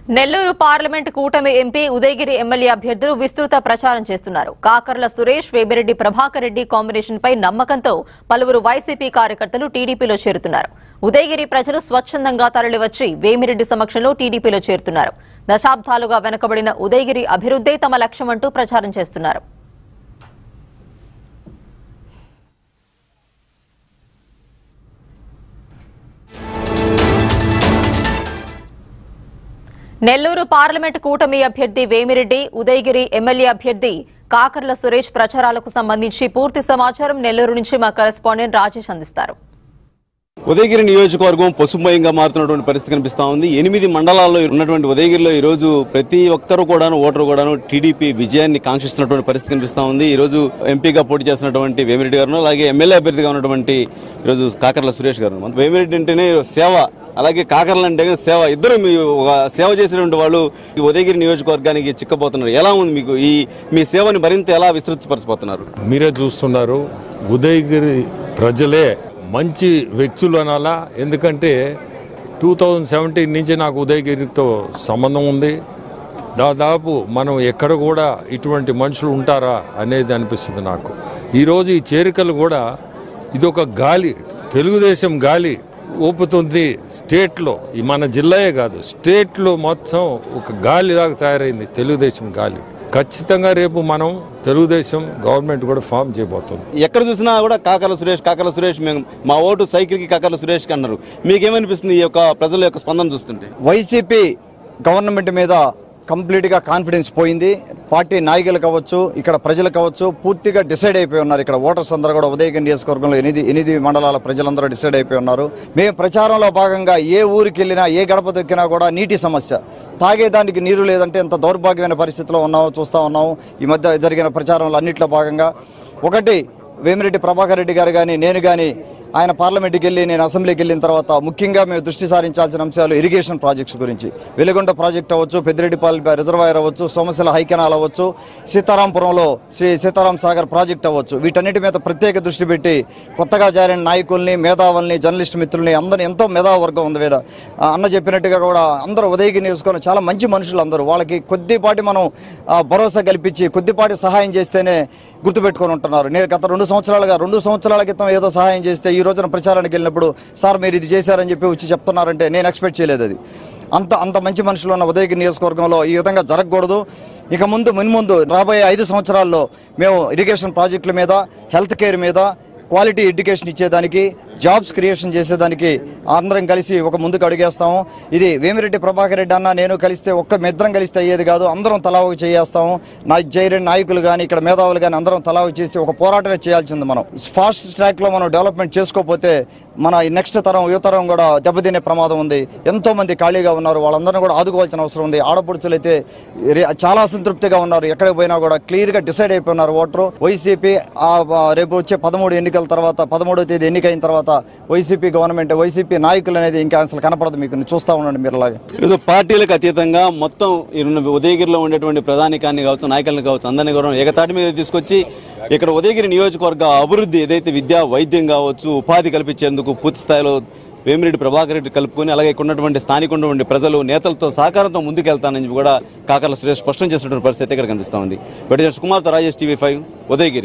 Nellore parliament కూటమి MP Udayagiri MLA అభ్యర్థులు విస్తృత ప్రచారం చేస్తున్నారు కాకర్ల సురేష్ వేమిరెడ్డి ప్రభాకర్ రెడ్డి కాంబినేషన్ పై నమ్మకంతో పలువురు వైసీపీ కార్యకర్తలు టీడీపీలో చేరుతున్నారు ఉదయగిరి ప్రజలు స్వచ్ఛందంగా తరలివచ్చి వేమిరెడ్డి సమక్షంలో టీడీపీలో చేరుతున్నారు దశాబ్దాలుగా వెనకబడిన ఉదయగిరి అభివృద్దే తమ లక్ష్యమంటూ ప్రచారం చేస్తున్నారు నెల్లూరు పార్లమెంట్ కూటమి అభ్యర్థి వేమిరెడ్డి ఉదయగిరి ఎమ్మెల్యే అభ్యర్థి కాకర్ల సురేష్ ప్రచారాలకు సంబంధించి పూర్తి సమాచారం నెల్లూరు నుంచి మా కరెస్పాండెంట్ రాజేష్ అందిస్తారు ఉదయగిరి నియోజకవర్గం పసుమయంగా మారుతున్నటువంటి పరిస్థితి కనిపిస్తా ఉంది ఎనిమిది మండలాల్లో ఉన్నటువంటి ఉదయగిరిలో ఈ రోజు ప్రతి ఒక్కరు కూడాను ఓటరు కూడాను టీడీపీ విజయాన్ని కాంక్షిస్తున్నటువంటి పరిస్థితి కనిపిస్తా ఉంది ఈ రోజు ఎంపీగా పోటీ చేస్తున్నటువంటి వేమిరెడ్డి గారు అలాగే ఎమ్మెల్యే అభ్యర్థిగా ఉన్నటువంటి ఈరోజు కాకర్ల సురేష్ గారు మన వేమిరెడ్డి అంటేనే సేవ అలాగే కాకర్ల అంటే సేవ ఇద్దరు మీ ఒక సేవ చేసినటువంటి వాళ్ళు ఈ ఉదయగిరి నియోజకవర్గానికి చిక్కబోతున్నారు ఎలా ఉంది మీకు ఈ మీ సేవని మరింత ఎలా విస్తృతపరచబోతున్నారు మీరే చూస్తున్నారు ఉదయగిరి ప్రజలే మంచి వ్యక్తులు అనాలా ఎందుకంటే టూ థౌజండ్ సెవెంటీన్ నుంచి నాకు ఉదయగిరితో సంబంధం ఉంది దాదాపు మనం ఎక్కడ కూడా ఇటువంటి మనుషులు ఉంటారా అనేది అనిపిస్తుంది నాకు ఈరోజు ఈ చేరికలు కూడా ఇది ఒక గాలి తెలుగుదేశం గాలి ఊపుతుంది స్టేట్లో ఈ మన జిల్లాయే కాదు స్టేట్లో మొత్తం ఒక గాలిలాగా తయారైంది తెలుగుదేశం గాలి ఖచ్చితంగా రేపు మనం తెలుగుదేశం గవర్నమెంట్ కూడా ఫామ్ చేయబోతుంది ఎక్కడ చూసినా కూడా కాకర్ల సురేష్ కాకర్ల సురేష్ మేము మా ఓటు సైకిల్ కి కాకర్ల సురేష్ కి అన్నారు మీకేమనిపిస్తుంది ఈ యొక్క ప్రజల యొక్క స్పందన చూస్తుంటే వైసీపీ గవర్నమెంట్ మీద కంప్లీట్గా కాన్ఫిడెన్స్ పోయింది పార్టీ నాయకులు కావచ్చు ఇక్కడ ప్రజలు కావచ్చు పూర్తిగా డిసైడ్ అయిపోయి ఉన్నారు ఇక్కడ ఓటర్స్ అందరూ కూడా ఉదయగిరి నియోజకవర్గంలో ఎనిమిది ఎనిమిది మండలాల ప్రజలందరూ డిసైడ్ అయిపోయి ఉన్నారు మేము ప్రచారంలో భాగంగా ఏ ఊరికి వెళ్ళినా ఏ గడప దొక్కినా కూడా నీటి సమస్య తాగేదానికి నీరు లేదంటే ఎంత దౌర్భాగ్యమైన పరిస్థితిలో ఉన్నామో చూస్తూ ఉన్నాము ఈ మధ్య జరిగిన ప్రచారంలో అన్నింటిలో భాగంగా ఒకటి వేమిరెడ్డి ప్రభాకర్ రెడ్డి గారు కానీ నేను కానీ ఆయన పార్లమెంట్కి వెళ్ళి నేను అసెంబ్లీకి వెళ్ళిన తర్వాత ముఖ్యంగా మేము దృష్టి సారించాల్సిన అంశాలు ఇరిగేషన్ ప్రాజెక్ట్స్ గురించి వెలుగొండ ప్రాజెక్ట్ అవ్వచ్చు పెద్దిరెడ్డిపాలెం రిజర్వాయర్ అవ్వచ్చు సోమశిల హైకెనాల్ అవ్వచ్చు సీతారాంపురంలో శ్రీ సీతారాం సాగర్ ప్రాజెక్ట్ అవ్వచ్చు వీటన్నిటి మీద ప్రత్యేక దృష్టి పెట్టి కొత్తగా జారిన నాయకుల్ని మేధావుల్ని జర్నలిస్ట్ మిత్రుల్ని అందరిని ఎంతో మేధావ వర్గం ఉంది వీడ ఆ, అన్న చెప్పినట్టుగా కూడా అందరూ ఉదయగిరి నియోజకవర్గం చాలా మంచి మనుషులు అందరూ వాళ్ళకి కొద్దిపాటి మనం ఆ, భరోసా కల్పించి కొద్దిపాటి సహాయం చేస్తేనే గుర్తుపెట్టుకొని ఉంటున్నారు నేను గత రెండు సంవత్సరాలుగా రెండు సంవత్సరాల క్రితం ఏదో సహాయం చేస్తే ఈ రోజున ప్రచారానికి వెళ్ళినప్పుడు సార్ మీరు ఇది చేశారని చెప్పి వచ్చి చెప్తున్నారంటే నేను ఎక్స్పెక్ట్ చేయలేదు అది అంత అంత మంచి మనుషులు ఉన్న ఉదయగిరి నియోజకవర్గంలో ఈ విధంగా జరగకూడదు ఇక ముందు మున్ముందు రాబోయే ఐదు సంవత్సరాల్లో మేము ఇరిగేషన్ ప్రాజెక్టుల మీద హెల్త్ కేర్ మీద క్వాలిటీ ఎడ్యుకేషన్ ఇచ్చేదానికి జాబ్స్ క్రియేషన్ చేసేదానికి అందరం కలిసి ఒక ముందుకు అడుగేస్తాము ఇది వేమిరెడ్డి ప్రభాకర్ రెడ్డి అన్న నేను కలిస్తే ఒక్క మిద్దరం కలిస్తే అయ్యేది కాదు అందరం తలా ఒక చేయేస్తాము నా జైరెడ్డి నాయకులు కానీ ఇక్కడ మేధావులు కానీ అందరం తలా ఒక చేసి ఒక పోరాటమే చేయాల్సింది మనం ఫాస్ట్ ట్రాక్లో మనం డెవలప్మెంట్ చేసుకోకపోతే మన నెక్స్ట్ తరం యువతరం కూడా దెబ్బతినే ప్రమాదం ఉంది ఎంతో మంది ఖాళీగా ఉన్నారు వాళ్ళందరినీ కూడా ఆదుకోవాల్సిన అవసరం ఉంది ఆడపడుచులు అయితే రే- చాలా అసంతృప్తిగా ఉన్నారు ఎక్కడికి పోయినా కూడా క్లియర్ గా డిసైడ్ అయిపోయినారు ఓటరు వైసీపీ ఆ ఆ, రేపు వచ్చే పదమూడు ఎన్నికల తర్వాత పదమూడో తేదీ ఎన్నికైన తర్వాత వైసీపీ గవర్నమెంట్ వైసీపీ నాయకులు అనేది ఇంకా అసలు కనపడదు మీకు చూస్తా ఉండండి మీరు అలాగే ఈరోజు పార్టీలకు అతీతంగా మొత్తం ఈ ఉన్న ఉదయగిరిలో ఉండేటువంటి ప్రధానికాన్ని కావచ్చు నాయకులను కావచ్చు అందరినీ కూడా ఏకతాటి మీద తీసుకొచ్చి ఇక్కడ ఉదయగిరి నియోజకవర్గ అభివృద్ధి ఏదైతే విద్య వైద్యం కావచ్చు ఉపాధి కల్పించేందుకు పూర్తి స్థాయిలో వేమిరెడ్డి ప్రభాకర్ రెడ్డి కలుపుకొని అలాగే ఇక్కడ ఉన్నటువంటి స్థానిక ఉన్నటువంటి ప్రజలు నేతలతో సహకారంతో ముందుకెళ్తానని చెప్పి కూడా కాకర్ల సురేష్ స్పష్టం చేసినటువంటి పరిస్థితి ఇక్కడ కనిపిస్తా ఉంది బట్ కుమార్తో రాజేష్ టీవీ ఫైవ్ ఉదయగిరి